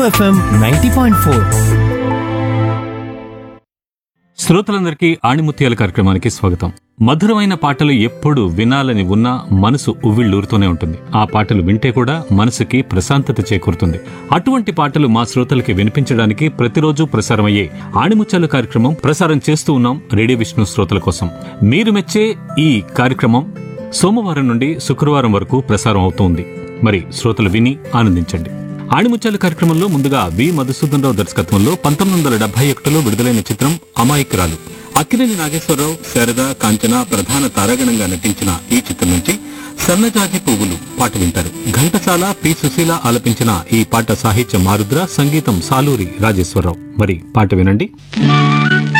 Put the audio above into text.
FM ninety point four శ్రోతలందరికీ ఆణిముత్యాల కార్యక్రమానికి స్వాగతం మధురమైన పాటలు ఎప్పుడు వినాలని ఉన్నా మనసు ఉవ్విళ్ళూరుతూనే ఉంటుంది ఆ పాటలు వింటే కూడా మనసుకి ప్రశాంతత చేకూరుతుంది అటువంటి పాటలు మా శ్రోతలకి వినిపించడానికి ప్రతిరోజు ప్రసారమయ్యే ఆణిముత్యాల కార్యక్రమం ప్రసారం చేస్తూ ఉన్నాం రేడియో విష్ణు శ్రోతల కోసం మీరు మెచ్చే ఈ కార్యక్రమం సోమవారం నుండి శుక్రవారం వరకు ప్రసారం అవుతోంది మరి శ్రోతలు విని ఆనందించండి ఆణిముత్యాల కార్యక్రమంలో ముందుగా వి మధుసూదన్ రావు దర్శకత్వంలో పంతొమ్మిది వందల డెబ్బై ఒకటిలో విడుదలైన చిత్రం అమాయకురాలు అక్కినేని నాగేశ్వరరావు శారద కాంచన ప్రధాన తారాగణంగా నటించిన ఈ చిత్రం నుంచి సన్నజాజి పువ్వులు పాట వింటారు ఘంటసాల పి సుశీల ఆలపించిన ఈ పాట సాహిత్యం మారుద్ర సంగీతం సాలూరి రాజేశ్వరరావు మరి పాట వినండి